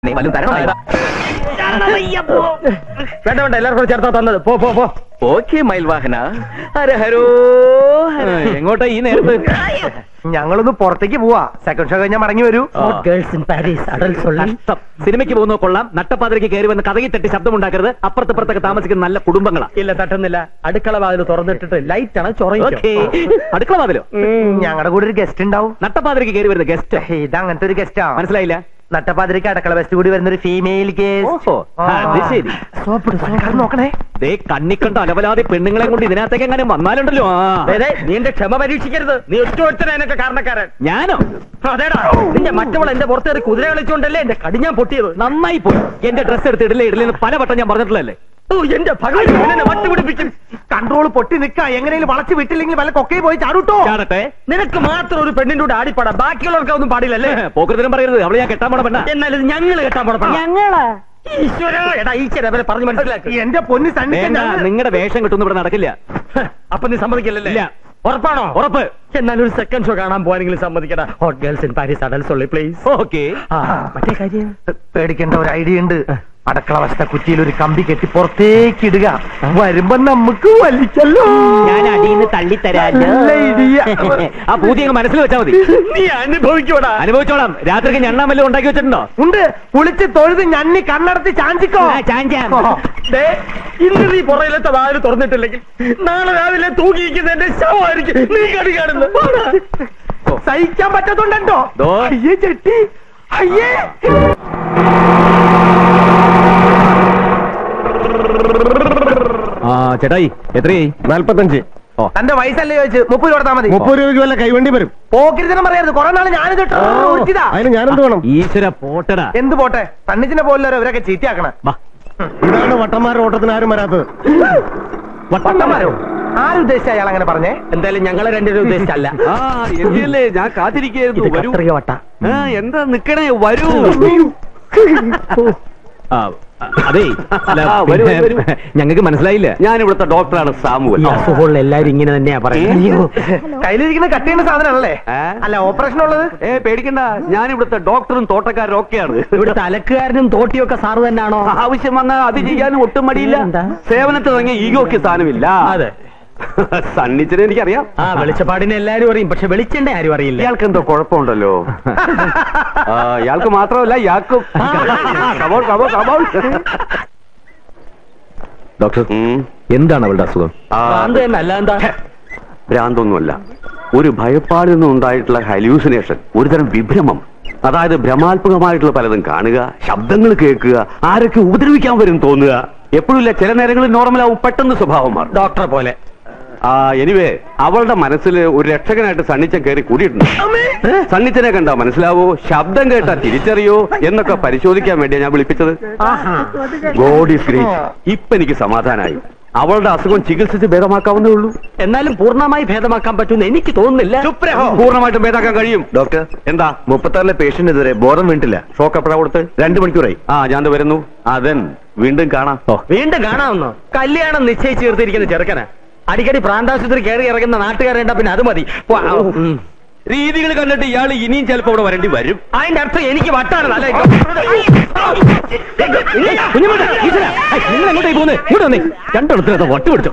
നീ വല്ലതും തരണം വേണ്ട വേണ്ട എല്ലാവർക്കും കൂടെ ചേർത്താ തന്നത് പോ പോ പോ ഓക്കെ മയിൽവാഹന ഹര ഹരോ ഹര. എങ്ങോട്ടാ ഈ നേരത്ത് ഞങ്ങളൊന്ന് പുറത്തേക്ക് പോവാ സെക്കൻഡ് ഷോ കഴിഞ്ഞാൽ മടങ്ങി വരൂ ഗേൾസ് ഇൻ പാരീസ് അടൽ സൊല്ലി കഷ്ടം സിനിമയ്ക്ക് പോകുന്ന കൊള്ളാം നട്ടപ്പാതിരയ്ക്ക് കയറി വന്ന് കഥകി തട്ടി ശബ്ദമുണ്ടാക്കരുത് അപ്പുറത്തപ്പുറത്തൊക്കെ താമസിക്കുന്ന നല്ല കുടുംബങ്ങളാ ഇല്ല തട്ടുന്നില്ല അടുക്കള വാതിൽ തുറന്നിട്ടിട്ട് ലൈറ്റ് ആണ് ഓക്കേ. അടുക്കള വാതിലോ ഞങ്ങളുടെ കൂടെ ഒരു ഗസ്റ്റ് ഉണ്ടാവും നട്ടപ്പാതിരയ്ക്ക് കയറി വരുന്ന ഗസ്റ്റ് ഇത് അങ്ങനത്തെ ഒരു ഗസ്റ്റാ മനസ്സിലായില്ല നട്ടപ്പാതിരിക്ക് അടുക്കള ബെസ്റ്റ് കൂടി വരുന്ന ഒരു ഫീമെയിൽ ഓഹോ, അത് ശരി. ഗസ്റ്റ് നോക്കണേ ദേ കണ്ണിക്കണ്ട അലവലാതെ പെണ്ണുങ്ങളെ കൊണ്ട് ഇതിനകത്തേക്ക് എങ്ങനെ വന്നാലുണ്ടല്ലോ ആ. നീ എന്റെ ക്ഷമ പരീക്ഷിക്കരുത് നീ ഒറ്റ ഒരുത്തനൊക്കെ കാരണക്കാരൻ ഞാനോ അതേടാ നിന്റെ മറ്റവൾ എന്റെ പുറത്തേറി കുതിര കളിച്ചോണ്ടല്ലേ എന്റെ കടിഞ്ഞാൻ പൊട്ടിയത് നന്നായി പോയി എന്റെ ഡ്രസ് എടുത്ത് ഇടലേ ഇടലെന്ന് പലവട്ടം ഞാൻ പറഞ്ഞിട്ടുള്ളല്ലേ ഓ എന്റെ ഭഗവാൻ ഇവൻ എന്നെ വട്ടുപിടിപ്പിക്കും കൺട്രോൾ പൊട്ടി നിൽക്ക എങ്ങനെയും വളച്ച് വിട്ടില്ലെങ്കിൽ വല്ല കൊക്കയിൽ പോയി ചാടൂട്ടോ ചാടട്ടെ നിനക്ക് മാത്രം ഒരു പെണ്ണിന്റെ കൂടെ ആടിപ്പാടാം ബാക്കിയുള്ളവർക്ക് ഒന്നും പാടില്ലല്ലേ പോക്കൃതരം പറയരുത് അവളെ ഞാൻ കെട്ടാൻ പോണ പെണ്ണ എന്നാലും ഇത് ഞങ്ങള് കേട്ടാൻ പോണ ഞങ്ങളാ ഈശ്വര എടാ ഈശ്വര അവരെ പറഞ്ഞു മനസ്സിലാക്കി എന്റെ പൊന്നി വേണ്ട നിങ്ങളുടെ വേഷം കിട്ടുന്ന ഇവിടെ നടക്കില്ല അപ്പൊ നീ സമ്മതിക്കില്ലല്ലേ ഇല്ല. ഉറപ്പാണോ ഉറപ്പ് എന്നാലും ഒരു സെക്കൻഡ് ഷോ കാണാൻ പോവാനെങ്കിലും സമ്മതിക്കടാ ഹോട്ട് ഗേൾസ് ഇൻ പാരീസ് അടൽ സൊള്ളി പ്ലീസ് ഓക്കെ മറ്റേ കാര്യം പേടിക്കേണ്ട ഒരു ഐഡിയ ഉണ്ട് അടക്കള വശത്ത കുറ്റിയിൽ ഒരു കമ്പി കെട്ടി പുറത്തേക്ക് ഇടുക വരുമ്പോ നമുക്ക് വലിച്ചല്ലോ ഞാൻ അടിയിന്ന് തള്ളിത്തരാല്ലോ നല്ല idea. ആ പൂതി അങ്ങ് മനസ്സിൽ വെച്ചാൽ മതി നീ അനുഭവിക്കൂടാ അനുഭവിച്ചോളാം രാത്രിക്ക് ഞണ്ണാൻ വല്ലതും ഉണ്ടാക്കി വെച്ചിട്ടുണ്ടോ ഉണ്ട് കുളിച്ച് തൊഴുത് ഞണ്ണി കണ്ണടച്ച് ചാഞ്ചിക്കോ ആ, ചാഞ്ചാം. ദേ, ഇന്ന് നീ പുറയിലത്തെ വാതിൽ തുറന്നിട്ടില്ലെങ്കിൽ നാളെ രാവിലെ തൂക്കിയിരിക്കുന്ന എന്റെ ശവമായിരിക്കും നീ കടി കാണുന്നത് സഹിക്കാൻ പറ്റത്തുണ്ടോ ദോ. അയ്യേ ചെട്ടി അയ്യേ ആ ചേട്ടായി എത്രയായി നാല്പത്തഞ്ച് ഓ തന്റെ വയസ്സല്ലേ ചോദിച്ചു മുപ്പത് കൊടുത്താൽ മതി മുപ്പത് രൂപയ്ക്ക് വല്ല കൈവണ്ടി വരും പോക്കിരിത്തനം പറയരുത് കുറെ നാള് ഞാനിത് ഊറ്റിതാ അതിന് ഞാനെന്ത് വേണം ഈശ്വര പോട്ടടാ എന്ത് പോട്ടെ തണ്ണിച്ചിനെ പോലുള്ളവരെ ഇവരൊക്കെ ചീത്തയാക്കണ വാ ഇതാണ് വട്ടന്മാരുടെ ഓട്ടത്തിന് ആരും വരാത്തത് വട്ടന്മാരോ ആരുദ്ദേശിച്ച അയാൾ അങ്ങനെ പറഞ്ഞേ എന്തായാലും ഞങ്ങളെ രണ്ടുപേരും ഉദ്ദേശിച്ചല്ല ആ എന്തിയല്ലേ ഞാൻ കാത്തിരിക്കുന്നു വരൂ വട്ട ആ, എന്താ നിക്കണേ വരൂ ആ, അതെ അല്ല, വരൂ, പിന്നെ വരൂ. ഞങ്ങൾക്ക് മനസ്സിലായില്ല ഞാൻ ഇവിടുത്തെ ഡോക്ടറാണ് സാമുവൽ അസുഖമുള്ള എല്ലാരും ഇങ്ങനെ തന്നെയാ പറയുന്നത് കയ്യിലിരിക്കുന്ന കട്ട് ചെയ്യുന്ന സാധനമാണല്ലേ ഏ? അല്ല ഓപ്പറേഷൻ ഉള്ളത് ഏ പേടിക്കണ്ട ഞാൻ ഇവിടുത്തെ ഡോക്ടറും തോട്ടക്കാരും ഒക്കെയാണ് ഇവിടുത്തെ അലക്കുകാരനും തോട്ടിയൊക്കെ സാറ് തന്നെയാണോ ആവശ്യം വന്നാൽ അത് ചെയ്യാനും ഒട്ടും മടിയില്ല എന്താ? സേവനത്തിൽ ഇറങ്ങിയ ഈഗോക്ക് സ്ഥാനമില്ല അതെ സണ്ണിച്ചിനെ എനിക്കറിയാം ആ വെളിച്ചപ്പാടിനെ എല്ലാരും അറിയും പക്ഷെ വെളിച്ചെണ്ണ ആരും അറിയില്ല ഇയാൾക്ക് എന്തോ കുഴപ്പമുണ്ടല്ലോ ആ, ഇയാൾക്ക് മാത്രമല്ല ഇയാൾക്കും കമോൺ കമോൺ കമോൺ ഡോക്ടർ എന്താണ് അവളുടെ അസുഖം ഭ്രാന്ത് തന്നെ അല്ല എന്താ ഭ്രാന്തൊന്നുമല്ല ഒരു ഭയപ്പാടിൽ നിന്നുണ്ടായിട്ടുള്ള ഹലൂസിനേഷൻ ഒരുതരം വിഭ്രമം അതായത് ഭ്രമാത്മകമായിട്ടുള്ള പലതും കാണുക ശബ്ദങ്ങൾ കേൾക്കുക ആരൊക്കെ ഉപദ്രവിക്കാൻ വരും തോന്നുക എപ്പോഴില്ല ചില നേരങ്ങളിൽ നോർമലാവും പെട്ടെന്ന് സ്വഭാവം മാറും ഡോക്ടറെ പോലെ ആ എനിവേ അവളുടെ മനസ്സിൽ ഒരു രക്ഷകനായിട്ട് സണ്ണിച്ചൻ കയറി കൂടിയിട്ടുണ്ട് സണ്ണിച്ചനെ കണ്ടാ മനസ്സിലാവോ ശബ്ദം കേട്ടാ തിരിച്ചറിയോ എന്നൊക്കെ പരിശോധിക്കാൻ വേണ്ടിയാ ഞാൻ വിളിപ്പിച്ചത് ഗോഡ് ഈസ് ഗ്രേറ്റ് ഇപ്പൊ എനിക്ക് സമാധാനായി അവളുടെ അസുഖം ചികിത്സിച്ച് ഭേദമാക്കാവുന്നേ ഉള്ളൂ എന്നാലും പൂർണ്ണമായി ഭേദമാക്കാൻ പറ്റുമെന്ന് എനിക്ക് തോന്നുന്നില്ല പൂർണ്ണമായിട്ടും ഭേദമാക്കാൻ കഴിയും ഡോക്ടർ എന്താ മുപ്പത്താറിലെ പേഷ്യന്റ് ഇതുവരെ ബോധം വീണിട്ടില്ല ഷോക്ക് എപ്പോഴാ കൊടുത്ത് രണ്ടു മണിക്കൂറായി ആ ഞാൻ ദേ വരുന്നു അതൻ വീണ്ടും കാണാം വീണ്ടും കാണാമെന്നോ കല്യാണം നിശ്ചയിച്ച് ചേർത്തിരിക്കുന്ന ചെറുക്കനാ അടിക്കടി പ്രാന്താശുപത്രി കയറി ഇറങ്ങുന്ന നാട്ടുകാരുണ്ട പിന്നെ അത് മതി പോ, ആ, ഉം. രീതികൾ കണ്ടിട്ട് ഇയാൾ ഇനിയും ചിലപ്പോ ഇവിടെ വരേണ്ടി വരും അതിന്റെ അർത്ഥം എനിക്ക് വട്ടാണ് അല്ല കുഞ്ഞുമോനെ, ഈശ്വരാ, ഐ, നിങ്ങൾ എങ്ങോട്ടായി പോകുന്നത് ഇങ്ങോട്ട് വന്നേ രണ്ടെണ്ണത്തിനകത്ത് വട്ട് പിടിച്ചോ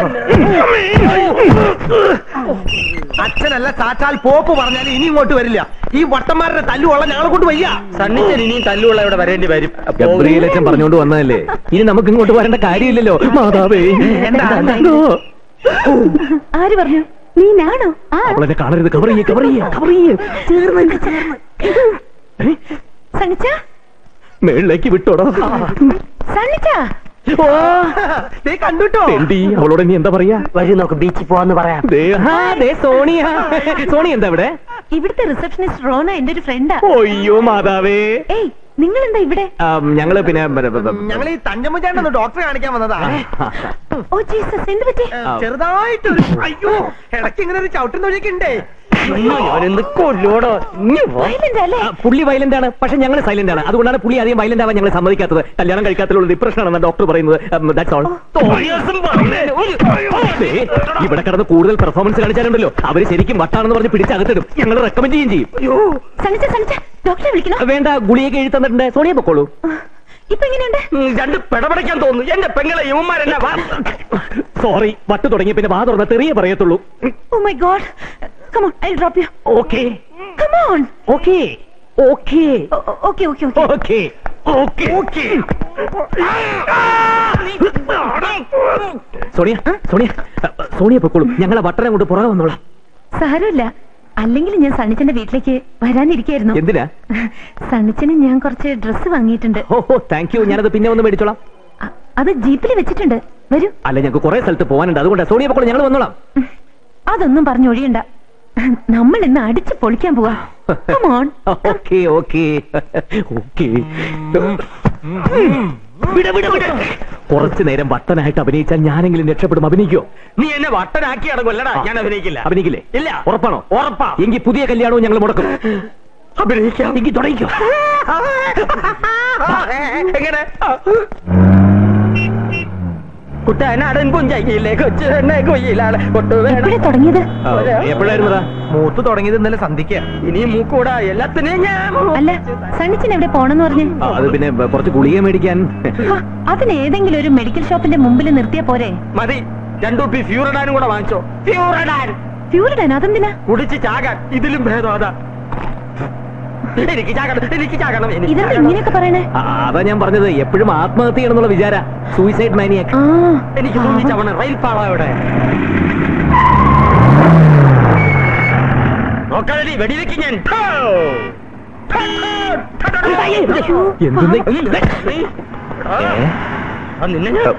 അച്ഛനല്ല സാച്ചാൽ പോപ്പ് പറഞ്ഞാൽ ഇനി ഇങ്ങോട്ട് വരില്ല ഈ വട്ടന്മാരുടെ തല്ലുകൊള്ള ഞങ്ങളെ കൊണ്ട് വയ്യ സണ്ണിച്ചൻ ഇനിയും തല്ലുള്ള ഇവിടെ വരേണ്ടി വരും ഗബ്രിയേലച്ചൻ പറഞ്ഞുകൊണ്ട് വന്നതല്ലേ ഇനി നമുക്ക് ഇങ്ങോട്ട് വരേണ്ട കാര്യമില്ലല്ലോ മാതാവേ എന്താ? ഓ, ആര് പറഞ്ഞു നീനാണോ ആ അവളെന്നെ കാണരുത് കവർ ചെയ്യേ കവർ ചെയ്യേ കവർ ചെയ്യേ ചേർന്ന് ചേർന്ന് സണ്ണിച്ച മേളിലേക്ക് വിട്ടോടോ സണ്ണിച്ച ദേ കണ്ടുട്ടോ തെണ്ടി അവളോട് നീ എന്താ പറയാ വഴി നോക്ക് ബീച്ചിൽ പോവാന്ന് പറയാം ദേ, ആ, ദേ സോണിയ സോണി എന്താ ഇവിടെ ഇവിടുത്തെ റിസപ്ഷനിസ്റ്റ് റോന എന്റെ ഒരു ഫ്രണ്ടാ ഒയ്യോ മാതാവേ ഏയ് നിങ്ങൾ എന്താ ഇവിടെ ആം, ഞങ്ങള് പിന്നെ ബ- ബ- ബ- ഞങ്ങൾ ഈ തഞ്ചമുചാണ്ടൊന്ന് ഡോക്ടറെ കാണിക്കാൻ വന്നതാ ഓ ജീസസ് എന്ത് പറ്റി ചെറുതായിട്ട് ഒരു അയ്യോ ഇടയ്ക്ക് ഇങ്ങനെ ഒരു ചവിട്ടുന്ന വഴിയൊക്കെ ഉണ്ടേ അവനെന്ത് കൊല്ലോടോ ഇനി വാ. വയലന്റ് അല്ലേ ആ, പുള്ളി വയലന്റ് ആണ് പക്ഷെ ഞങ്ങൾ സൈലന്റ് ആണ് അതുകൊണ്ടാണ് പുള്ളി അധികം വയലന്റ് ആവാൻ ഞങ്ങൾ സമ്മതിക്കാത്തത് കല്യാണം കഴിക്കാത്തതിലുള്ള ഡിപ്രഷൻ ആണെന്ന് ഡോക്ടർ പറയുന്നത് ദാറ്റ്സ് ഓൾ തോന്നിയാസം പറഞ്ഞേന്. ഒരു- ഇവിടെ കിടന്ന് കൂടുതൽ പെർഫോമൻസ് കാണിച്ചാലുണ്ടല്ലോ അവര് ശരിക്കും വട്ടാണെന്ന് പറഞ്ഞ് പിടിച്ചകത്തിടും ഞങ്ങൾ റെക്കമെൻഡ് ചെയ്യും ചെയ്യും സണ്ണിച്ച സണ്ണിച്ച ഡോക്ടറെ വിളിക്കണോ വേണ്ട ഗുളിയൊക്കെ എഴുതി തന്നിട്ടുണ്ട് സോണിയ പൊക്കോളൂ ഇപ്പൊ എങ്ങനെയുണ്ട് ഉം, രണ്ട് പിടപെടയ്ക്കാൻ തോന്നുന്നു എന്റെ പെങ്ങളെ യുവന്മാരെന്നെ വാ സോറി വട്ട് തുടങ്ങി പിന്നെ വാ തുറന്ന തെറിയ പറയത്തുള്ളൂ oh my God come on I drop you okay come on okay okay okay okay okay okay okay okay. Sonia Sonia Sonia പൊക്കോളൂ ഞങ്ങളെ വട്ടനെ കൊണ്ട് പുറകെ വന്നോളാം സാരമില്ല അല്ലെങ്കിൽ ഞാൻ സണ്ണിച്ചന്റെ വീട്ടിലേക്ക് വരാനിരിക്കായിരുന്നു എന്തിനാ സണ്ണിച്ചന് ഞാൻ കുറച്ച് ഡ്രസ്സ് വാങ്ങിയിട്ടുണ്ട് ഓ താങ്ക് യു ഞാനത് പിന്നെ ഒന്ന് മേടിച്ചോളാം അ- അത് ജീപ്പിൽ വെച്ചിട്ടുണ്ട് വരൂ അല്ല ഞങ്ങൾക്ക് കുറെ സ്ഥലത്ത് പോകാനുണ്ട് അതുകൊണ്ട് സോണിയ പൊക്കോളൂ ഞങ്ങൾ വന്നോളാം അതൊന്നും പറഞ്ഞൊഴിയണ്ട നമ്മൾ ഇന്ന് അടിച്ചു പൊളിക്കാൻ പോവാ കമോൺ ഓക്കെ ഓക്കെ ഓക്കെ കുറച്ചു നേരം വട്ടനായിട്ട് അഭിനയിച്ചാൽ ഞാനെങ്കിലും രക്ഷപ്പെടും അഭിനയിക്കോ നീ എന്നെ വട്ടനാക്കി അടങ്ങുമല്ലടാ ഞാൻ അഭിനയിക്കില്ല അഭിനയിക്കില്ലേ ഇല്ല ഉറപ്പാണോ ഉറപ്പാ എങ്കിൽ പുതിയ കല്യാണവും ഞങ്ങൾ മുടക്കും അഭിനയിക്കാം എങ്കിൽ തുടങ്ങിക്കോ എങ്ങനെ കുട്ടനാടൻ പുഞ്ചയിലെ കൊച്ചു തന്നെ കൊയ്യിലാണ് കൊട്ടുവേണം എപ്പോഴാ തുടങ്ങിയത് എപ്പോഴായിരുന്നതാ മൂത്ത് തുടങ്ങിയത് ഇന്നലെ സന്ധിക്ക ഇനി മൂക്കൂടാ എല്ലാത്തിനെയും ഞാൻ അല്ല സണ്ണിച്ചൻ എവിടെ പോണെന്ന് പറഞ്ഞ് ആ, അത് പിന്നെ ബ- കുറച്ച് ഗുളിക മേടിക്കാൻ ഹ, അതിന് ഏതെങ്കിലും ഒരു മെഡിക്കൽ ഷോപ്പിന്റെ മുമ്പിൽ നിർത്തിയ പോരെ മതി രണ്ടു പി ഫ്യൂറഡാനും കൂടെ വാങ്ങിച്ചോ ഫ്യൂറഡാൻ ഫ്യൂരിഡാൻ അതെന്തിനാ കുടിച്ച് ചാകാൻ ഇതിലും ഭേദം അതാ എനിക്ക് ചാകണം എനിക്ക് ചാകണം എനിക്ക് ഇതെന്താ ചാകണം. ഇങ്ങനെയൊക്കെ പറയണേ ആ, അതാ ഞാൻ പറഞ്ഞത് എപ്പോഴും ആത്മഹത്യ ചെയ്യണമെന്നുള്ള വിചാര സൂയിസൈഡ് മാനിയാക്ക് ആ എനിക്ക് തോന്നിച്ചവണ് റെയിൽ പാള അവിടെ നോക്കാതെ വെടിവെക്ക് ഞാൻ ഠോ! ഠോ, ഠോ, ഠോ, ഠോ, ഠോ. എന്തെന്ന് ഏ? ആ, നിന്നെ ഞാൻ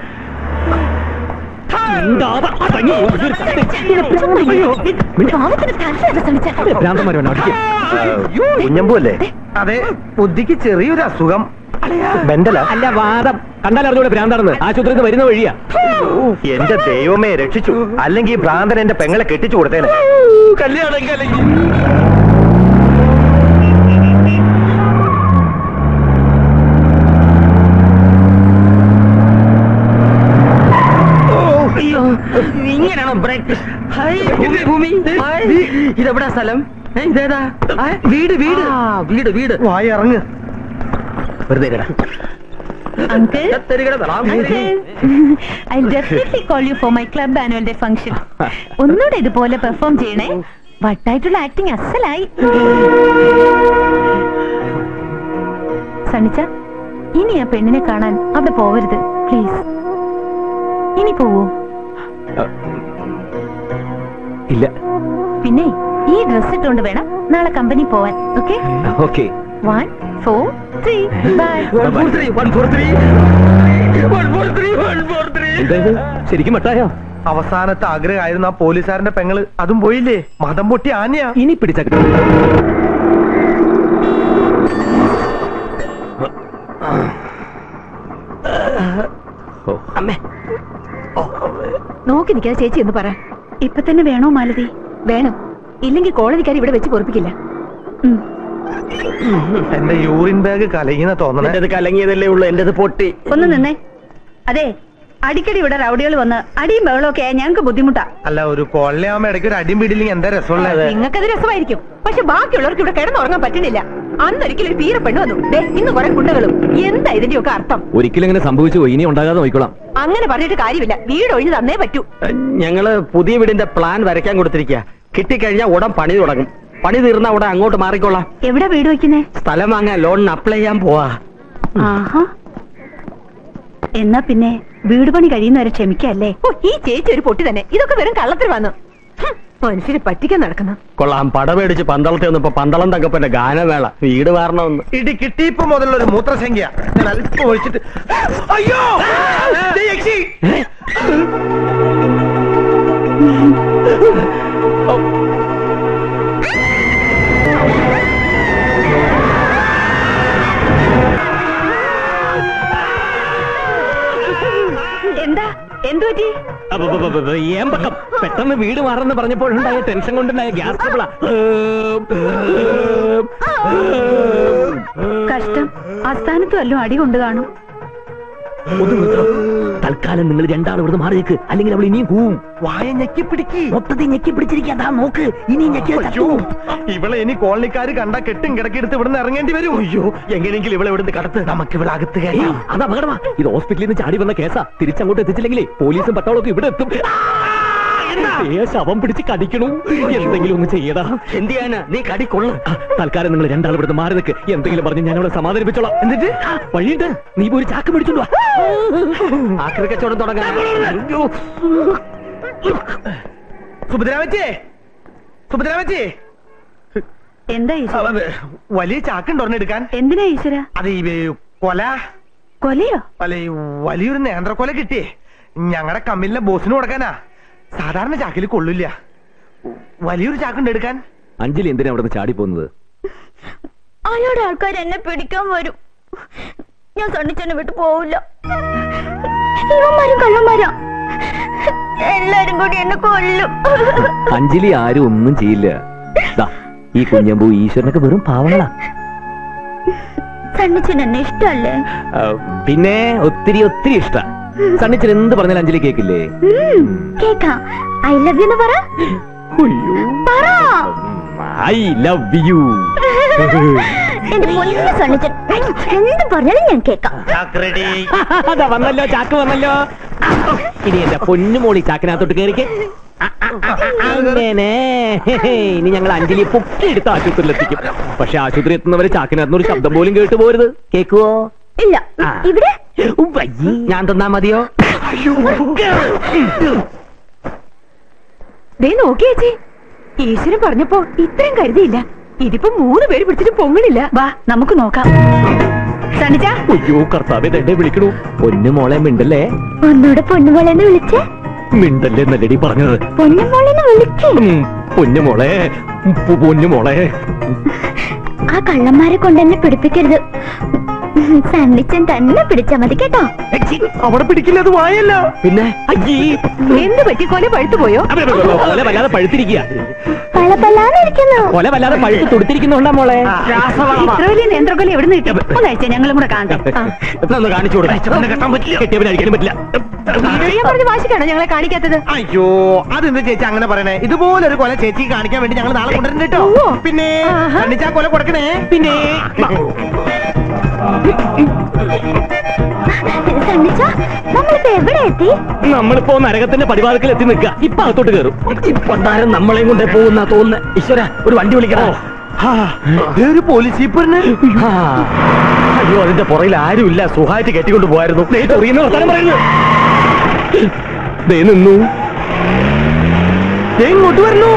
പാവത്തിന് തലവേദന സണ്ണിച്ച ഭ്രാന്തന്മാരാണ് അടിക്കും കുഞ്ഞമ്പു അല്ലേ അതെ ബുദ്ധിക്ക് ചെറിയൊരു അസുഖം ബെന്തല അല്ല വാദം കണ്ടാൽ അറിഞ്ഞൂടെ ഭ്രാന്താണെന്ന് ആശുപത്രിയിൽ നിന്ന് വരുന്ന വഴിയാ എന്റെ ദൈവമേ രക്ഷിച്ചു അല്ലെങ്കിൽ ഈ ഭ്രാന്തൻ എന്റെ പെങ്ങളെ കെട്ടിച്ചു കൊടുത്തേനെ കല്യാണം കലങ്ങി അയ്യോ ഇങ്ങനെയാണോ ബ്രേക്ക് ഭൂമി ഭൂമി ഹായ്. ഇതെവിടാ സ്ഥലം ഏ, ഇതേതാ ആ, വീട് വീട് വീട് വീട് വായി ഇറങ്ങ് വെറുതെ ഇരിടാ. അങ്കിൾ തെരുകട തറാം. I definitely call you for my club annual day function ഒന്നുകൂടെ ഇതുപോലെ പെർഫോം ചെയ്യണേ വട്ടായിട്ടുള്ള ആക്ടിങ് അസലായി സണിച്ച ഇനി ആ പെണ്ണിനെ കാണാൻ അവിടെ പോവരുത് പ്ലീസ് ഇനി പോവൂ ഇല്ല പിന്നെ ഈ ഡ്രസ് ഇട്ടുകൊണ്ട് വേണം നാളെ കമ്പനി പോവാൻ okay okay one four three bye One, four, three, one, four, three. One, four, three, one, four, three. എന്താ ഇത് ശരിക്കും മട്ടായോ അവസാനത്തെ ആഗ്രഹമായിരുന്നു ആ പോലീസുകാരന്റെ പെങ്ങള് അതും പോയില്ലേ മതം പൊട്ടി ആനയാ ഇനി പിടിച്ച അമ്മേ നോക്കി നിൽക്കാതെ ചേച്ചി എന്ന് പറ ഇപ്പൊ തന്നെ വേണോ മാലതി വേണം ഇല്ലെങ്കിൽ കോളനിക്കാർ ഇവിടെ വെച്ച് പൊറപ്പിക്കില്ല എന്റെ യൂറിൻ ബാഗ് കലങ്ങിന തോന്നണേ എന്റേത് കലങ്ങിയതല്ലേ ഉള്ളൂ എന്റേത് പൊട്ടി ഒന്ന് നിന്നേ അതെ അടിക്കടി ഇവിടെ റൗഡികൾ വന്ന് അടിയും ബഹളമൊക്കെ ഞങ്ങൾക്ക് ബുദ്ധിമുട്ടാ അല്ല ഒരു കൊള്ളയാകുമ്പോ ഇടയ്ക്ക് ഒരു അടിയും പിടിയില്ലെങ്കിൽ എന്താ രസമുള്ളത് നിങ്ങൾക്കത് രസമായിരിക്കും പക്ഷെ ബാക്കിയുള്ളവർക്ക് ഇവിടെ കിടന്നുറങ്ങാൻ പറ്റണില്ല അന്നൊരിക്കലും ഒരു പീര പെണ്ണ് വന്നു ദേ, ഇന്ന് കുറെ കുണ്ടകളും എന്താ ഇതിന്റെയൊക്കെ അർത്ഥം ഒരിക്കലും ഇങ്ങനെ സംഭവിച്ചു പോയി ഇനി ഉണ്ടാകാതെ നോക്കിക്കോളാം അങ്ങനെ പറഞ്ഞിട്ട് കാര്യമില്ല വീട് ഒഴിഞ്ഞു തന്നേ പറ്റൂ ഞങ്ങള് പുതിയ വീടിന്റെ പ്ലാൻ വരയ്ക്കാൻ കൊടുത്തിരിക്കുക കിട്ടിക്കഴിഞ്ഞാൽ ഉടൻ പണി തുടങ്ങും പണി തീർന്ന ഉടൻ അങ്ങോട്ട് മാറിക്കോളാം എവിടെ വീട് വെക്കുന്നേ സ്ഥലം വാങ്ങാൻ ലോണിന് അപ്ലൈ ചെയ്യാൻ പോവാ ആഹാ എന്നാ പിന്നെ വീട് പണി കഴിയുന്നവരെ ക്ഷമിക്കല്ലേ ഓ ഈ ചേച്ചി ഒരു പൊട്ടി തന്നെ ഇതൊക്കെ വെറും കള്ളത്തിൽ വന്നു ഹും, മനുഷ്യരെ പറ്റിക്കാൻ നടക്കുന്നു കൊള്ളാം പടമേടിച്ച് പന്തളത്തിൽ വന്നപ്പോ പന്തളം തങ്കപ്പന്റെ ഗാനമേള വീട് മാറണമെന്ന് ഇടി കിട്ടിയപ്പോ മുതലുള്ള ഒരു മൂത്രസംഖ്യ ഞാൻ അല്പം ഒഴിച്ചിട്ട് അയ്യോ ദേ യക്ഷി. എന്താ എന്തു പറ്റി അപ്പപ്പപ്പപ്പ, ഏമ്പക്കം പെട്ടെന്ന് വീട് മാറെന്ന് പറഞ്ഞപ്പോഴുണ്ടായ ടെൻഷൻ കൊണ്ടുണ്ടായ ഗ്യാസ് ട്രബിളാ കഷ്ടം ആസ്ഥാനത്ത് വല്ലതും അടി കൊണ്ട് കാണും ഒന്ന് നിർത്തണം തൽക്കാലം നിങ്ങൾ രണ്ടാളും ഇവിടുന്ന് മാറി നിൽക്ക് അല്ലെങ്കിൽ അവൾ ഇനിയും കൂവും വായ ഞെക്കി പിടിക്ക് മൊത്തത്തിൽ ഞെക്കി പിടിച്ചിരിക്കാ നോക്ക് ഇനി ഞെക്കി അയ്യോ ഇവളെ ഇനി കോളനിക്കാര് കണ്ട കെട്ടും കിടക്കെടുത്ത് ഇവിടുന്ന് ഇറങ്ങേണ്ടി വരും അയ്യോ എങ്ങനെയെങ്കിലും ഇവളെ ഇവിടുന്ന് കടത്ത് നമുക്ക് ഇവിടെ അകത്ത് ഏയ്, കയറാം അത് അപകടമാ ഇത് ഹോസ്പിറ്റലിൽ നിന്ന് ചാടി വന്ന കേസാ തിരിച്ചങ്ങോട്ട് എത്തിച്ചില്ലെങ്കിലേ പോലീസും പട്ടാളൊക്കെ ഇവിടെ എത്തും ഏ, ശവം പിടിച്ച് കടിക്കണു എന്തെങ്കിലും ഒന്ന് ചെയ്യടാ എന്ത് ചെയ്യാനാ നീ കടി കൊള്ളും ആ, തൽക്കാലം നിങ്ങൾ രണ്ടാൾ ഇവിടുന്ന് മാറി നിൽക്ക് എന്തെങ്കിലും പറഞ്ഞ് ഞാൻ അവളെ സമാധാനിപ്പിച്ചോളാം എന്നിട്ട് ആ, വഴിയുണ്ട് നീ പോയി ഒരു ചാക്ക് മേടിച്ചോണ്ട് വാ ആക്രി കച്ചവടം തുടങ്ങാൻ അയ്യോ. സുഭദ്രാമച്ചേ സുഭദ്രാമച്ചേ എന്താ ഈശ്വര അവ- വലിയ ചാക്കുണ്ട് ഒരെണ്ണെടുക്കാൻ എന്തിനാ ഈശ്വര അത് ഈ വേ- കൊല കൊലയോ അല്ല ഈ വലിയൊരു നേന്ത്രക്കൊല കിട്ടിയേ ഞങ്ങളുടെ കമ്പനിയിലെ ബോസിന് കൊടുക്കാനാ സാധാരണ ചാക്കിൽ കൊള്ളില്ല വലിയൊരു ചാക്കുണ്ട് എടുക്കാൻ അഞ്ജലി എന്തിനാ അവിടെ നിന്ന് ചാടി പോകുന്നത് അയാളുടെ ആൾക്കാർ എന്നെ പിടിക്കാൻ വരും ഞാൻ സണ്ണിച്ചെന്നെ വിട്ടു പോവില്ല ഇവന്മാരും കള്ളന്മാരാ എല്ലാരും കൂടി എന്നെ കൊല്ലും അഞ്ജലി ആരും ഒന്നും ചെയ്യില്ല ദാ, ഈ കുഞ്ഞമ്പൂ ഈശ്വരനൊക്കെ വെറും പാവങ്ങളാ സണ്ണിച്ചൻ എന്നെ ഇഷ്ടല്ലേ ആ, പിന്നെ ഒത്തിരി ഒത്തിരി ഇഷ്ട സണ്ണിച്ചൻ എന്ത് പറഞ്ഞാലും അഞ്ജലി കേക്കില്ലേ കേക്കാം ഐ ലവ് യു എന്ന് പറ പറ ഐ ലവ് യു എന്റെ പൊന്നു സണ്ണിച്ചൻ എന്ത് പറഞ്ഞാലും ഞാൻ കേക്കാം അതാ വന്നല്ലോ ചാക്ക് വന്നല്ലോ ഇനി എന്റെ പൊന്നുമോളി ചാക്കിനകത്തോട്ട് കയറിക്ക് അങ്ങനെ ഇനി ഞങ്ങൾ അഞ്ജലിയെ പൊക്കി എടുത്ത് ആശുപത്രിയിൽ എത്തിക്കും പക്ഷെ ആശുപത്രി എത്തുന്നവരെ ചാക്കിനകത്തുനിന്ന് ഒരു ശബ്ദം പോലും കേട്ടു പോരുത് കേക്കുവോ ഇല്ല ഇവിടെ വയ്യേ. ഞാൻ തന്നാ മതിയോ ദേ നോക്കിയേച്ചി ഈശ്വരൻ പറഞ്ഞപ്പോ ഇത്രയും കരുതിയില്ല ഇതിപ്പോ മൂന്ന് പേര് പിടിച്ചിട്ട് പൊങ്ങണില്ല വാ നമുക്ക് നോക്കാം സണിച്ച അയ്യോ കർത്താവെ തന്നെ വിളിക്കണു പൊന്നുമോളെ മിണ്ടല്ലേ ഒന്നൂടെ പൊന്നുമോളെന്ന് വിളിച്ചേ മിണ്ടല്ലേ നല്ലടി പറഞ്ഞത് പൊന്നുമോളെന്ന് വിളിക്കേ ഉം, പൊന്നുമോളെ പു- പൊന്നുമോളെ ആ കള്ളന്മാരെ കൊണ്ട് എന്നെ പിടിപ്പിക്കരുത് സണ്ണിച്ചൻ തന്നെ പിടിച്ചാ മതി കേട്ടോ അവിടെ പിടിക്കില്ല അത് വായല്ല പിന്നെ അയ്യേ എന്ത് പറ്റി കൊല പഴുത്തു പോയോ അപ്പൊ, അപ്പൊ, അപ്പൊ, കൊല വല്ലാതെ പഴുത്തിരിക്കുക പളപളാന്നിരിക്കുന്നു കൊല വല്ലാതെ പഴുത്ത് തുടുത്തിരിക്കുന്നുണ്ടാ മോളെ ഇത്ര വലിയ നേന്ത്രക്കൊല എവിടെ നിന്ന് കിട്ടി ഒന്നയച്ച ഞങ്ങളും കൂടെ കാണട്ടെ ആ. ഒന്ന് കാണിച്ചു കൊടുക്കാം കെട്ടാൻ പറ്റില്ല കെട്ടിയവനെ അടിക്കാനും പറ്റില്ല ഞാൻ പറഞ്ഞ വാശിക്കാണോ ഞങ്ങളെ കാണിക്കാത്തത് അയ്യോ അതെന്താ ചേച്ചി അങ്ങനെ പറയണേ ഇതുപോലൊരു കൊല ചേച്ചി കാണിക്കാൻ വേണ്ടി ഞങ്ങൾ നാളെ കൊണ്ടുവരുന്നുണ്ട് കേട്ടോ ഉവ്വോ. പിന്നെ ആഹാ. കണ്ണിച്ചാ കൊല കൊടുക്കണേ പിന്നെ സണ്ണിച്ച നമ്മളിപ്പോ എവിടെ എത്തി നമ്മളിപ്പോ നരകത്തിന്റെ പടിവാതിക്കൽ എത്തി നിൽക്കുക ഇപ്പൊ അകത്തോട്ട് കയറും ഇപ്പൊണ്ടാരും നമ്മളെയും കൊണ്ടേ പോകുന്ന തോന്നുന്നു ഈശ്വര ഒരു വണ്ടി വിളിക്കണോ ദേ ഒരു പോലീസ് ജീപ്പറിന് അയ്യോ അതിന്റെ പുറകിൽ ആരുമില്ല സുഖമായിട്ട് കെട്ടിക്കൊണ്ട് പോയായിരുന്നു ദേ ചൊറിയുന്ന വർത്താനം പറയുന്നു ദേ നിന്നു ദേ ഇങ്ങോട്ട് വരുന്നു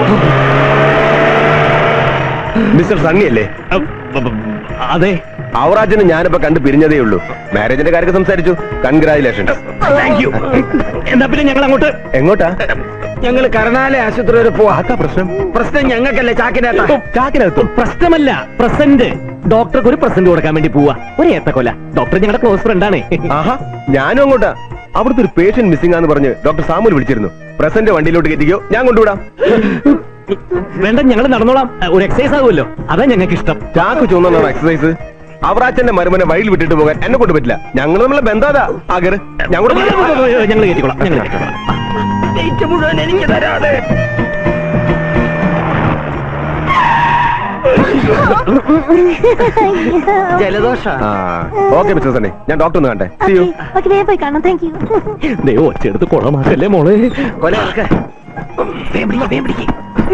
മിസ്റ്റർ സണ്ണി അല്ലേ അതെ ഔറാജിന് ഞാനിപ്പോ കണ്ട് പിരിഞ്ഞതേ ഉള്ളൂ മാരേജിന്റെ കാര്യമൊക്കെ സംസാരിച്ചു കൺഗ്രാചുലേഷൻ താങ്ക് യു എന്നാ പിന്നെ ഞങ്ങൾ അങ്ങോട്ട് എങ്ങോട്ടാ ഞങ്ങൾ കരുണാലയ ആശുപത്രി വരെ പോവാ ആക്കാ പ്രശ്നം പ്രശ്നം ഞങ്ങൾക്കല്ലേ ചാക്കിനകത്താ ചാക്കിനകത്തും പ്രശ്നമല്ല പ്രസന്റ് ഡോക്ടർക്ക് ഒരു പ്രസന്റ് കൊടുക്കാൻ വേണ്ടി പോവാ ഒരു ഏത്തക്കൊല ഡോക്ടർ ഞങ്ങളുടെ ക്ലോസ് ഫ്രണ്ട് ആണ് ആഹാ ഞാനും അങ്ങോട്ടാ അവിടുത്തെ ഒരു പേഷ്യന്റ് മിസ്സിംഗ് ആന്ന് പറഞ്ഞ് ഡോക്ടർ സാമുൽ വിളിച്ചിരുന്നു പ്രസന്റ് വണ്ടിയിലോട്ട് കയറ്റിക്കോ ഞാൻ കൊണ്ടുവിടാം വേണ്ട ഞങ്ങൾ നടന്നോളാം ഒരു എക്സസൈസ് ആകുമല്ലോ അതാ ഞങ്ങൾക്ക് ഇഷ്ടം ചാക്ക് ചുവന്നാണോ എക്സസൈസ് അവറാച്ചന്റെ മരുമനെ വഴിയിൽ വിട്ടിട്ട് പോകാൻ എന്നെ കൊണ്ട് പറ്റില്ല ഞങ്ങൾ നമ്മളെ ബന്ധാതാ ആകര് ഞാൻ കൂടെ ഞങ്ങൾ കയറ്റിക്കോളാം ഞങ്ങൾ കയറ്റിക്കോളാം മുഴുവൻ എനിക്ക് തരാതെ ജലദോഷ ആ ഓക്കെ മിസ്റ്റർ സണ്ണി ഞാൻ ഡോക്ടർ ഒന്ന് കണ്ടേ See you. ഓക്കെ വേഗം പോയി കാണാം താങ്ക് യു ദേ ഒച്ചെടുത്ത് കുളമാക്കല്ലേ മോളെ കൊല ഇറക്ക്. വേഗം പിടിക്ക്, വേഗം പിടിക്ക്.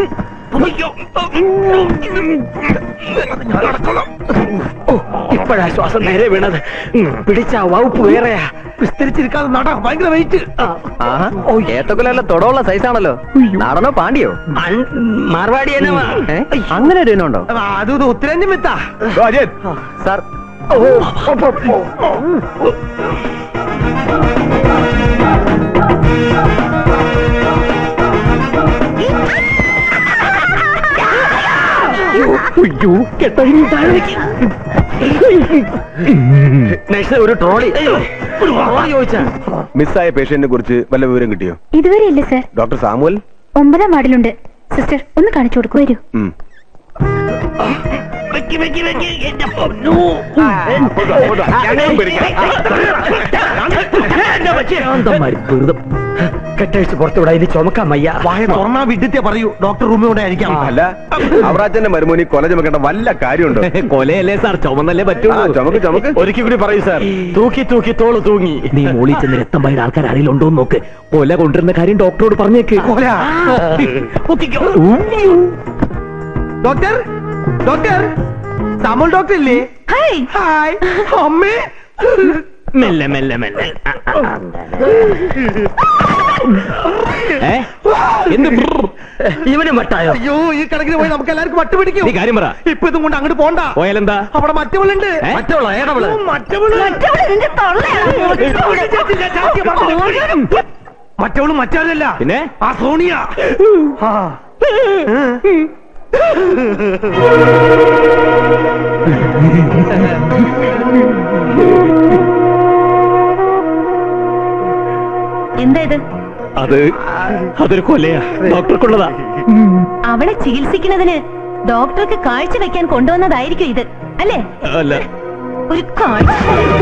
ഓ, ഇപ്പോഴാ ശ്വാസം നേരെ വീണത് പിടിച്ച വകുപ്പ് വേറെയാ വിസ്തരിച്ചിരിക്കാതെ നട ഭയങ്കര വെയിറ്റ് ഏത്തക്കൊല്ല തൊടമുള്ള സൈസാണല്ലോ നാടനോ പാണ്ടിയോ മാർവാടി അങ്ങനെ ഒരു ഇനമുണ്ടോ അതും ഇത് ഉത്തരേന്ത്യൻ വിത്താ Go, അജയ്. സാർ അയ്യോ കെട്ടഴിഞ്ഞ് താഴെ വെക്ക്. നെക്സ്റ്റ് ഒരു ട്രോളി ഒരു ട്രോളി ചോദിച്ചാ മിസ്സായ പേഷ്യന്റിനെ കുറിച്ച് വല്ല വിവരം കിട്ടിയോ ഇതുവരെ ഇല്ല സർ ഡോക്ടർ സാമുവൽ ഒമ്പതാം വാർഡിലുണ്ട് സിസ്റ്റർ ഒന്ന് കാണിച്ചു കൊടുക്കൂ വരൂ ഉം. ഞങ്ങളും പിടിക്കാം ശാന്തന്മാര് വെറുതെ കെട്ടഴിച്ച് പുറത്തുവിടാ ഇനി ചുമക്കാൻ വയ്യ വായ തുറന്നാ വിഡിത്തെ പറയൂ ഡോക്ടർ റൂമിലൂടെ ആയിരിക്കാം അല്ല അവറാച്ചന്റെ മരുമോനി കൊല ചുമക്കേണ്ട വല്ല കാര്യമുണ്ടോ കൊലയല്ലേ സാർ ചുമന്നല്ലേ ആ, പറ്റുള്ളൂ ചുമക്ക് ചുമക്ക് ഒരിക്കൽ കൂടി പറയൂ സാർ തൂക്കി തൂക്കി തോള് തൂങ്ങി നീ മോളിൽ ചെന്ന് രക്തം പയ്യുടെ ആൾക്കാർ ആരെങ്കിലും ഉണ്ടോ എന്ന് നോക്ക് കൊല കൊണ്ടുവരുന്ന കാര്യം ഡോക്ടറോട് പറഞ്ഞേക്ക് കൊല? പൊക്കിക്കോ. ഡോക്ടർ ഡോക്ടർ സാമുൽ ഡോക്ടർ ഇല്ലേ ഹായ് ഹായ് അമ്മേ മെല്ലെ മെല്ലെ മെല്ലെ ആ, ആ, ആ. ഏ? എന്ത് ബ്രർ? ഇവനും വട്ടായോ അയ്യോ ഈ കണക്കിന് പോയി നമുക്ക് എല്ലാവർക്കും വട്ട് പിടിക്കും നീ കാര്യം പറ ഇപ്പൊ ഇതും കൊണ്ട് അങ്ങോട്ട് പോണ്ട പോയാലെന്താ അവിടെ മറ്റവളുണ്ട് ഏ? മറ്റവളോ ഏതവള് മറ്റവള് മറ്റവള് നിന്റെ തള്ളയാണ് മറ്റവള് മറ്റവളല്ല പിന്നെ ആ സോണിയ ആ. എന്താ ഇത് അത് അതൊരു കൊലയാ ഡോക്ടർക്കുള്ളതാ അവളെ ചികിത്സിക്കുന്നതിന് ഡോക്ടർക്ക് കാഴ്ച വെക്കാൻ കൊണ്ടുവന്നതായിരിക്കും ഇത് അല്ലേ അല്ല ഒരു കാഴ്ച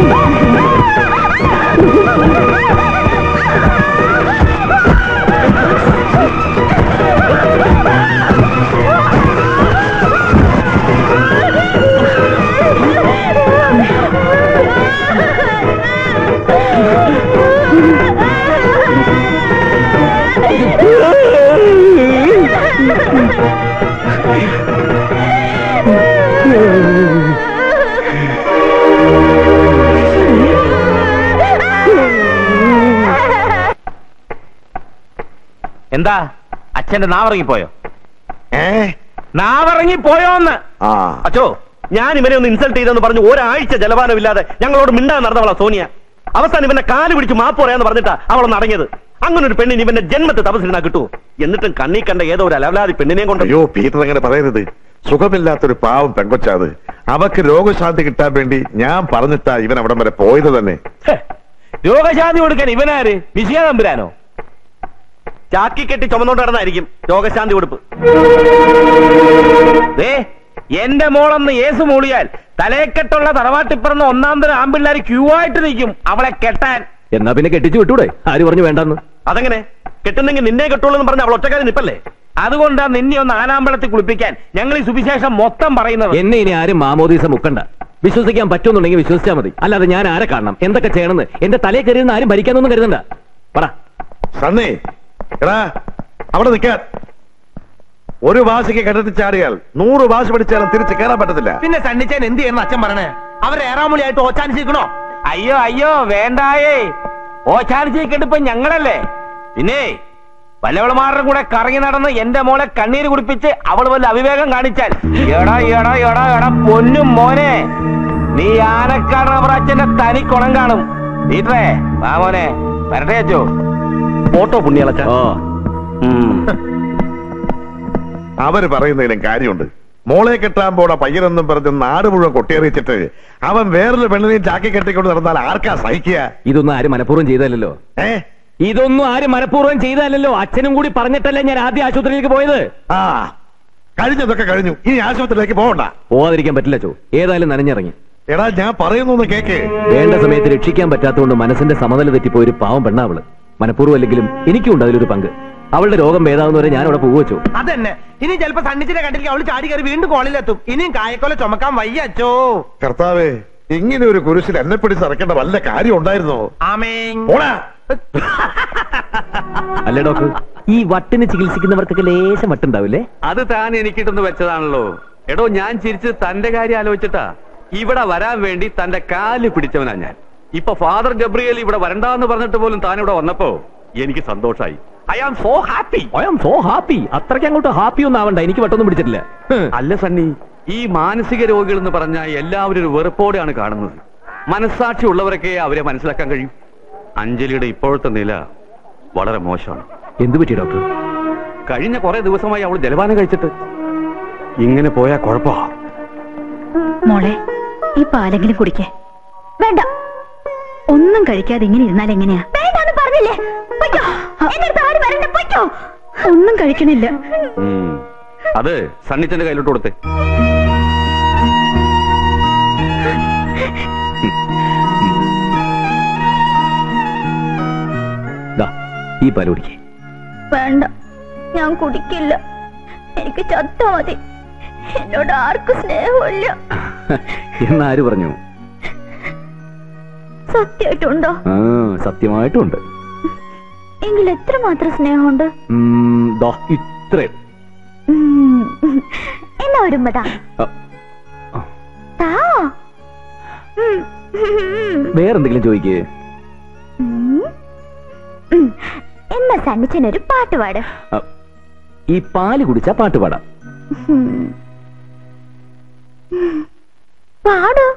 എന്താ അച്ഛന്റെ നാവിറങ്ങിപ്പോയോ ഏ നാവിറങ്ങിപ്പോയോന്ന് ആ അച്ചോ ഞാൻ ഇവനെ ഒന്ന് ഇൻസൾട്ട് ചെയ്തെന്ന് പറഞ്ഞു ഒരാഴ്ച ജലപാനമില്ലാതെ ഞങ്ങളോട് മിണ്ടാൻ നടന്നവളാ സോനിയ അവസാനം ഇവന്റെ കാല് പിടിച്ച് മാപ്പ് പറയാന്ന് പറഞ്ഞിട്ടാ അവളൊന്ന് അടങ്ങിയത് അങ്ങനെ ഒരു പെണ്ണിന് ഇവന്റെ ജന്മത്തെ തപസ്സിനാ കിട്ടൂ എന്നിട്ടും കണ്ണി കണ്ട ഏതോ ഒരു അലവലാതി പെണ്ണിനെയും കൊണ്ട് അയ്യോ പീറ്റർ അങ്ങനെ പറയരുത് സുഖമില്ലാത്തൊരു പാവം പെങ്കൊച്ചാത് അവക്ക് രോഗശാന്തി കിട്ടാൻ വേണ്ടി ഞാൻ പറഞ്ഞിട്ടാ ഇവൻ അവിടം വരെ പോയത് തന്നെ ഹെ, രോഗശാന്തി കൊടുക്കാൻ ഇവനാര് വിജയ തമ്പുരാനോ ചാക്കി കെട്ടി ചുമന്നോണ്ട് നടന്നായിരിക്കും രോഗശാന്തി കൊടുപ്പ് ദേ എന്റെ മോളൊന്ന് ഏസ് മൂളിയാൽ തലയെക്കെട്ടുള്ള തറവാട്ടിപ്പറന്ന് ഒന്നാം തരം ആമ്പിള്ളാര് ക്യൂ ആയിട്ട് നിൽക്കും അവളെ കെട്ടാൻ എന്നാ പിന്നെ കെട്ടിച്ചു വിട്ടൂടെ ആര് പറഞ്ഞു വേണ്ടെന്ന് അതെങ്ങനെ കെട്ടുന്നെങ്കിൽ നിന്നെ കെട്ടുള്ളൂ എന്ന് പറഞ്ഞ അവൾ ഒറ്റക്കാരി നിപ്പല്ലേ അതുകൊണ്ടാ നിന്നെ ഒന്ന് ആനാമ്പളത്തിൽ കുളിപ്പിക്കാൻ ഞങ്ങൾ ഈ സുവിശേഷം മൊത്തം പറയുന്നത് എന്നെ ഇനി ആരും മാമോദീസ മുക്കണ്ട വിശ്വസിക്കാൻ പറ്റുമെന്നുണ്ടെങ്കിൽ വിശ്വസിച്ചാൽ മതി അല്ലാതെ ഞാൻ ആരെ കാണണം എന്തൊക്കെ ചെയ്യണമെന്ന് എന്റെ തലയിൽ കയറിയെന്ന് ആരും ഭരിക്കാനൊന്നും കരുതണ്ട പറ സണ്ണി എടാ അവിടെ നിൽക്കാൻ ഒരു ഭാഷയ്ക്ക് കിടത്തി ചാടിയാൽ നൂറ് ഭാഷ പഠിച്ചാലും തിരിച്ച് കയറാൻ പറ്റത്തില്ല പിന്നെ സണ്ണിച്ചാൻ എന്ത് ചെയ്യുന്ന അച്ഛൻ പറയണേ അവർ ഏറാമൂലിയായിട്ട് ഓച്ചാനിച്ചിരിക്കണോ അയ്യോ അയ്യോ വേണ്ടായേ ഓച്ചാനിച്ചിരിക്കണ്ടിപ്പോ ഞങ്ങളല്ലേ പിന്നെ വല്ലവളമാരുടെ കൂടെ കറങ്ങി നടന്ന് എന്റെ മോളെ കണ്ണീര് കുടിപ്പിച്ച് അവൾ വല്ല അവിവേകം കാണിച്ചാൽ എടാ എടാ എടാ എടാ പൊന്നും മോനെ നീ ആനക്കാട് റബ്ബറച്ചന്റെ തനി കുണം കാണും വീട്ടേ വാ മോനെ വരട്ടെ അച്ചോ ഫോട്ടോ പുണ്യാളച്ച ഓ അവര് പറയുന്നതിലും കാര്യമുണ്ട് മോളെ കെട്ടാൻ പോണ പയ്യനെന്നും പറഞ്ഞ് നാട് മുഴുവൻ കൊട്ടിയറിയിച്ചിട്ട് അവൻ വേറൊരു പെണ്ണിനെയും ചാക്കി കെട്ടിക്കൊണ്ട് നടന്നാൽ ആർക്കാ സഹിക്കുക ഇതൊന്നും ആരും മനഃപൂർവ്വം ചെയ്തല്ലോ ഏ ഇതൊന്നും ആരും മനഃപൂർവ്വം ചെയ്തല്ലോ അച്ഛനും കൂടി പറഞ്ഞിട്ടല്ലേ ഞാൻ ആദ്യ ആശുപത്രിയിലേക്ക് പോയത് ആ കഴിഞ്ഞതൊക്കെ കഴിഞ്ഞു ഇനി ആശുപത്രിയിലേക്ക് പോകണ്ട പോവാതിരിക്കാൻ പറ്റില്ല ചോ ഏതായാലും നനഞ്ഞിറങ്ങി എടാ ഞാൻ പറയുന്നു കേക്ക് വേണ്ട സമയത്ത് രക്ഷിക്കാൻ പറ്റാത്തതുകൊണ്ട് മനസ്സിന്റെ സമനില തെറ്റിപ്പോയ ഒരു പാവം പെണ്ണാവള് മനഃപൂർവ്വം അല്ലെങ്കിലും എനിക്കും ഉണ്ട് അതിലൊരു പങ്ക് അവളുടെ രോഗം ഭേദാവുന്നവരെ ഞാൻ അവിടെ പോവുവച്ചോ അതന്നെ ഇനി ചിലപ്പോ സണ്ണിച്ചിനെ കണ്ടില്ലെങ്കിൽ അവള് ചാടി കയറി വീണ്ടും കോളിലെത്തും ഇനിയും കായക്കൊല ചുമക്കാൻ വയ്യ അച്ചോ കർത്താവേ ഇങ്ങനെ ഒരു കുരിശിൽ എന്നെ പിടിച്ച് ഇറക്കേണ്ട വല്ല കാര്യം ഉണ്ടായിരുന്നോ ആമേൻ പോടാ അല്ലേ ഡോക്ടർ ഈ വട്ടിന് ചികിത്സിക്കുന്നവർക്കൊക്കെ ലേശം വട്ടുണ്ടാവില്ലേ അത് താൻ എനിക്കിട്ടൊന്ന് വെച്ചതാണല്ലോ എടോ ഞാൻ ചിരിച്ച് തന്റെ കാര്യം ആലോചിച്ചിട്ടാ ഇവിടെ വരാൻ വേണ്ടി തന്റെ കാല് പിടിച്ചവനാ ഞാൻ ഇപ്പൊ ഫാദർ ഗബ്രിയേൽ ഇവിടെ വരണ്ടാന്ന് പറഞ്ഞിട്ട് പോലും താൻ ഇവിടെ വന്നപ്പോ എനിക്ക് സന്തോഷായി I am so happy I am so happy അത്രയ്ക്ക് അങ്ങോട്ട് ഹാപ്പി ഒന്നും ആവണ്ട എനിക്ക് വട്ടൊന്നും പിടിച്ചിട്ടില്ല ഹ്. അല്ല സണ്ണി ഈ മാനസിക രോഗികൾ എന്ന് പറഞ്ഞാൽ എല്ലാവരും ഒരു വെറുപ്പോടെയാണ് കാണുന്നത് മനസ്സാക്ഷി ഉള്ളവരൊക്കെ അവരെ മനസ്സിലാക്കാൻ കഴിയും അഞ്ജലിയുടെ ഇപ്പോഴത്തെ നില വളരെ മോശമാണ് എന്തു പറ്റി ഡോക്ടർ കഴിഞ്ഞ കുറെ ദിവസമായി അവൾ ജലപാനം കഴിച്ചിട്ട് ഇങ്ങനെ പോയാ കുഴപ്പാ മോളെ ഈ പാലെങ്കിലും കുടിക്കേ വേണ്ട ഒന്നും കഴിക്കാതെ ഇങ്ങനെ ഇരുന്നാൽ എങ്ങനെയാ വേണ്ടാന്ന് പറഞ്ഞില്ലേ പൊയ്ക്കോ. എന്റെ അടുത്ത് ആരും വരണ്ട, പൊയ്ക്കോ. ഒന്നും കഴിക്കണില്ല ഉം. അത് സണ്ണിച്ചന്റെ കയ്യിലോട്ട് കൊടുത്തേ ഈ പാല് കുടിക്കേ വേണ്ട ഞാൻ കുടിക്കില്ല എനിക്ക് ചത്ത മതി എന്നോട് ആർക്കും സ്നേഹമില്ല എന്നാര് പറഞ്ഞു സത്യമായിട്ടുണ്ടോ ആ സത്യമായിട്ടും ഉണ്ട് എങ്കിൽ എത്രമാത്രം സ്നേഹമുണ്ട് ഉം, ദാ ഇത്രയും ഉം. എന്നാ ഒരുമ്പതാ ആ, താ ഉം. വേറെന്തെങ്കിലും ചോദിക്കേ ഉം. ഉം. എന്നാ സണ്ണിച്ചനൊരു പാട്ട് പാട് ആ, ഈ പാല് കുടിച്ചാ പാട്ട് പാടാം ഉം. പാട്